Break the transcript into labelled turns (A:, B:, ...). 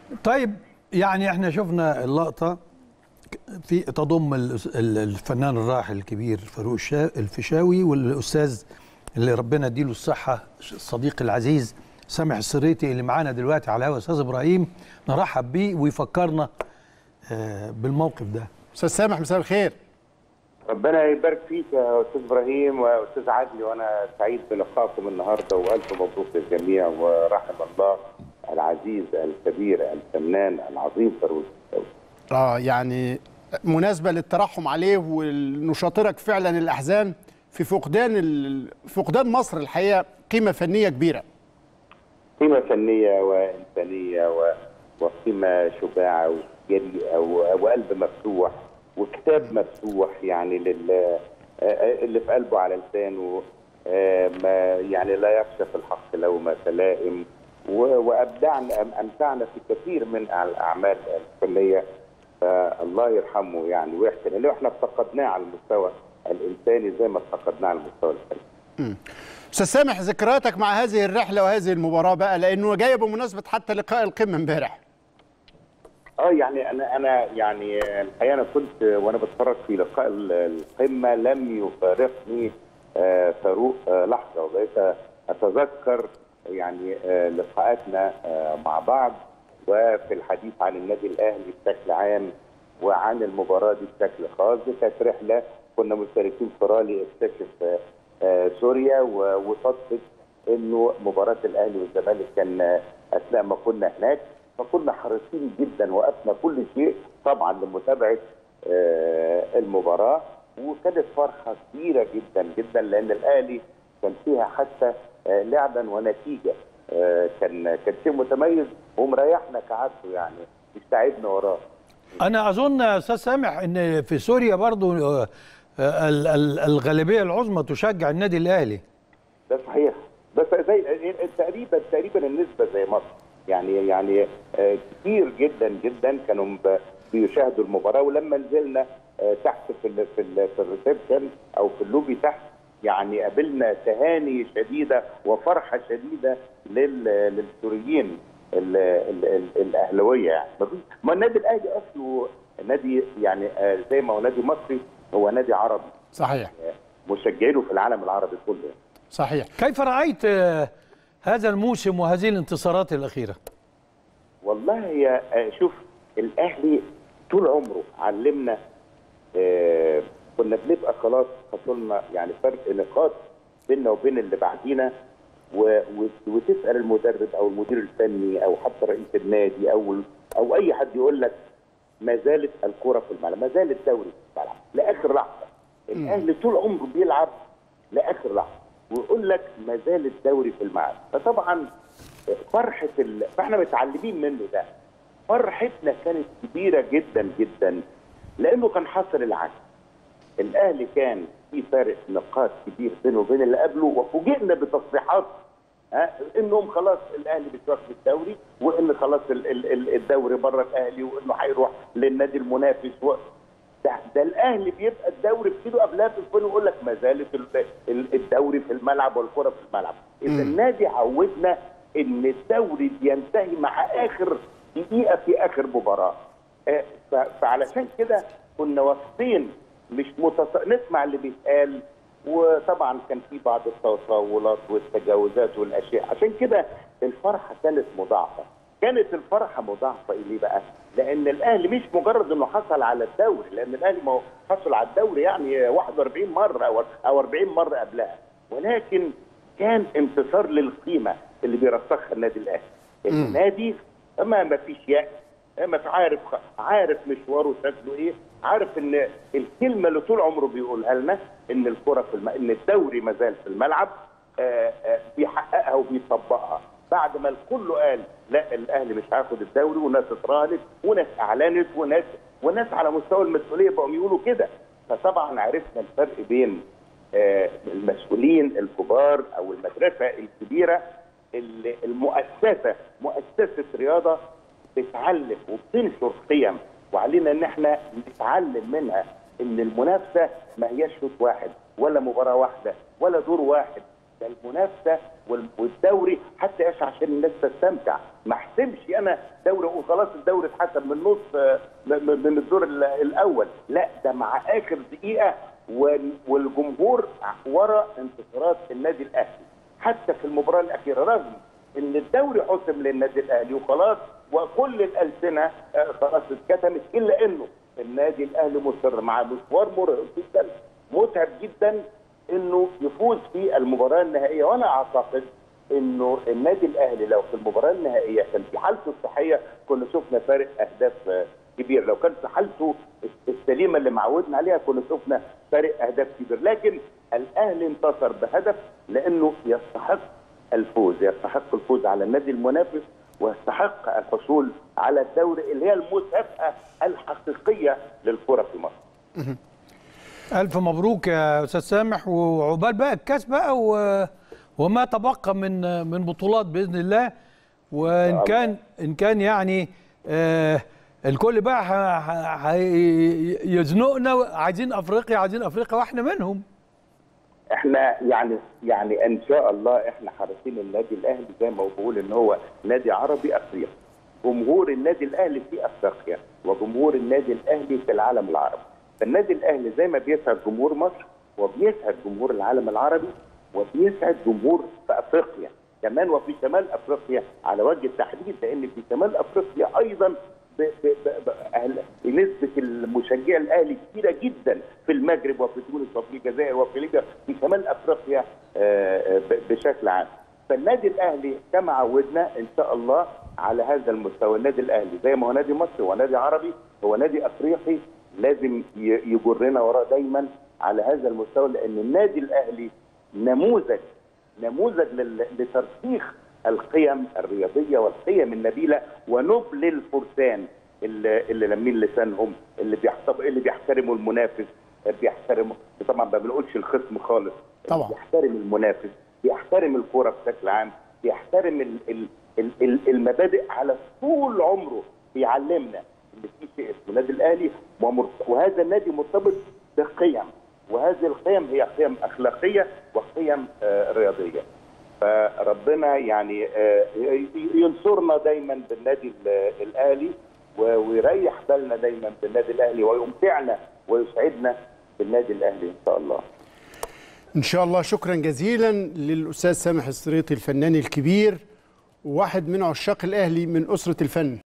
A: طيب يعني احنا شفنا اللقطه في تضم الأس- ال- الفنان الراحل الكبير فاروق الشا- الفيشاوي والاستاذ اللي ربنا يديله الصحه الصديق العزيز سامح السريتي اللي معانا دلوقتي على الهواء استاذ ابراهيم نرحب بيه ويفكرنا آه، بالموقف ده
B: استاذ سامح مساء الخير
C: ربنا يبارك فيك يا استاذ ابراهيم واستاذ عدلي وانا سعيد بلقائكم النهارده والف مبروك للجميع ورحم الله العزيز الكبير الفنان العظيم فاروق الشاوي.
B: اه يعني مناسبه للترحم عليه ونشاطرك فعلا الاحزان في فقدان ال... فقدان مصر الحقيقه قيمه فنيه كبيره
C: قيمه فنيه وانسانيه و... وقيمه شجاعه وجريئه و... وقلب مفتوح وكتاب مفتوح يعني لل آه، اللي في قلبه على لسانه آه، ما يعني لا يخشى في الحق لومة لائم و- وابدعنا أم- امتعنا في كثير من الاعمال الفنيه فالله يرحمه يعني ويحسن اللي احنا افتقدناه على المستوى الانساني زي ما افتقدناه على المستوى الفني
B: استاذ سامح ذكرياتك مع هذه الرحله وهذه المباراه بقى لانه جايه بمناسبه حتى لقاء القمه امبارح
C: اه يعني انا انا يعني الحقيقه انا كنت وانا بتفرج في لقاء ال- القمه لم يفارقني آه، فاروق آه، لحظه وبقيت اتذكر يعني آه، لقاءاتنا آه، مع بعض وفي الحديث عن النادي الاهلي بشكل عام وعن المباراه دي بشكل خاص دي كانت رحله كنا مشتركين في رالي اكتشف آه، آه، سوريا و- وصدفه انه مباراه الاهلي والزمالك كان آه، اثناء ما كنا هناك فكنا حريصين جدا وقفنا كل شيء طبعا لمتابعه آه، المباراه وكانت فرحه كبيره جدا جدا لان الاهلي كان فيها حتى آه، لعبا ونتيجه آه، كان كان شيء متميز ومريحنا كعادته يعني مش تعبنا وراه
A: انا اظن يا استاذ سامح ان في سوريا برضو آه، آه، ال- ال- الغالبيه العظمى تشجع النادي الاهلي
C: ده صحيح بس زي تقريبا تقريبا النسبه زي مصر يعني يعني آه، كتير جدا جدا كانوا ب- بيشاهدوا المباراه ولما نزلنا آه، تحت في ال في ال في الريسبشن او في اللوبي تحت يعني قابلنا تهاني شديده وفرحه شديده لل للسوريين ال- ال- ال- الاهلاويه يعني ما فيش- ما النادي الاهلي اصله نادي يعني آه، زي ما هو نادي مصري هو نادي عربي
B: صحيح
C: آه، مشجعينه في العالم العربي كله
B: صحيح
A: كيف رايت آه، هذا الموسم وهذه الانتصارات الاخيره
C: والله يا آه، شوف الاهلي طول عمره علمنا آه، كنا بنبقى خلاص حصلنا يعني فرق نقاط بيننا وبين اللي بعدينا و- و- وتسال المدرب او المدير الفني او حتى رئيس النادي او او اي حد يقول لك ما زالت الكره في الملعب ما زال الدوري في الملعب لاخر لحظه الاهلي طول عمره بيلعب لاخر لحظه ويقول لك ما زال الدوري في الملعب فطبعا فرحه ال... فاحنا متعلمين منه ده فرحتنا كانت كبيره جدا جدا لانه كان حصل العكس الاهلي كان في فارق نقاط كبير بينه وبين اللي قبله وفوجئنا بتصريحات ها انهم خلاص الاهلي مش واخد الدوري وان خلاص ال- ال- ال- الدوري بره الاهلي وانه هيروح للنادي المنافس و... ده, ده الاهلي بيبقى الدوري بكيلو قبلها باسبوعين ويقول لك ما زالت ال- ال- الدوري في الملعب والكره في الملعب اذا النادي عودنا ان الدوري بينتهي مع اخر دقيقه في اخر مباراه آه، ف- فعلشان كده كنا واثقين مش متص... نسمع اللي بيتقال وطبعا كان في بعض التطاولات والتجاوزات والاشياء عشان كده الفرحه كانت مضاعفه كانت الفرحه مضاعفه ليه بقى؟ لان الاهلي مش مجرد انه حصل على الدوري لان الاهلي ما هو حصل على الدوري يعني 41 مره او او 40 مره قبلها ولكن كان انتصار للقيمه اللي بيرسخها النادي الاهلي النادي ما ما فيش يأس ما في عارف عارف مشواره شكله ايه عارف ان الكلمه اللي طول عمره بيقولها لنا ان الكره في الم... ان الدوري ما زال في الملعب آه، آه، بيحققها وبيطبقها بعد ما الكل قال لا الاهلي مش هياخد الدوري وناس اتراهنت وناس اعلنت وناس وناس على مستوى المسؤوليه بقوا يقولوا كده فطبعا عرفنا الفرق بين آه، المسؤولين الكبار او المدرسه الكبيره اللي- المؤسسه مؤسسه رياضه بتعلم وبتنشر قيم وعلينا ان احنا نتعلم منها ان المنافسه ما هياش شوط واحد ولا مباراه واحده ولا دور واحد ده المنافسه وال- والدوري حتى ايش عشان الناس تستمتع ما احسبش انا دوري وخلاص خلاص الدوري اتحسم من نص آه، م- م- من الدور ال- الاول لا ده مع اخر دقيقه وال- والجمهور ورا انتصارات النادي الاهلي حتى في المباراه الاخيره رغم ان الدوري حسم للنادي الاهلي وخلاص وكل الالسنه آه، خلاص اتكتمت الا انه النادي الاهلي مصر مع مشوار مرهق جدا متعب جدا انه يفوز في المباراه النهائيه وانا اعتقد انه النادي الاهلي لو في المباراه النهائيه كان في حالته الصحيه كنا شفنا فارق اهداف آه، كبير لو كان في حالته السليمه اللي معودنا عليها كنا شفنا فارق اهداف كبير لكن الاهلي انتصر بهدف لانه يستحق الفوز يستحق الفوز على النادي المنافس ويستحق الحصول على الدوري اللي هي المسابقه الحقيقيه للكره في مصر
A: الف مبروك يا استاذ سامح وعقبال بقى الكاس بقى و... وما تبقى من من بطولات باذن الله وان
C: الله.
A: كان ان كان يعني آه الكل بقى ح- ح- ح- يزنقنا عايزين افريقيا عايزين افريقيا واحنا منهم
C: احنا يعني يعني ان شاء الله احنا حريصين النادي الاهلي زي ما بقول ان هو نادي عربي افريقي جمهور النادي الاهلي في افريقيا وجمهور النادي الاهلي في العالم العربي فالنادي الاهلي زي ما بيسعد جمهور مصر وبيسعد جمهور العالم العربي وبيسعد جمهور في افريقيا كمان وفي شمال افريقيا على وجه التحديد لان في شمال افريقيا ايضا ب- ب- ب- ب- أهل- نسبة المشجع الأهلي كبيرة جدا في المغرب وفي تونس وفي الجزائر وفي ليبيا في شمال أفريقيا آه، آه، ب- بشكل عام فالنادي الأهلي كما عودنا إن شاء الله على هذا المستوى النادي الأهلي زي ما هو نادي مصري هو نادي عربي هو نادي أفريقي لازم ي- يجرنا وراه دايما على هذا المستوى لأن النادي الأهلي نموذج نموذج لل- لترسيخ القيم الرياضيه والقيم النبيله ونبل الفرسان اللي, اللي لامين لسانهم اللي بيحترم اللي بيحترموا المنافس بيحترموا طبعا ما بنقولش الخصم خالص
B: طبعا.
C: بيحترم المنافس بيحترم الكوره بشكل عام بيحترم ال ال ال ال المبادئ على طول عمره بيعلمنا ان في شيء اسمه النادي الاهلي ومرت- وهذا النادي مرتبط بقيم وهذه القيم هي قيم اخلاقيه وقيم آه، رياضيه فربنا يعني آه، ي- ينصرنا دايما بالنادي ال- الاهلي و- ويريح بالنا دايما بالنادي الاهلي ويمتعنا ويسعدنا بالنادي الاهلي ان شاء الله
B: ان شاء الله شكرا جزيلا للاستاذ سامح السريطي الفنان الكبير وواحد من عشاق الاهلي من اسره الفن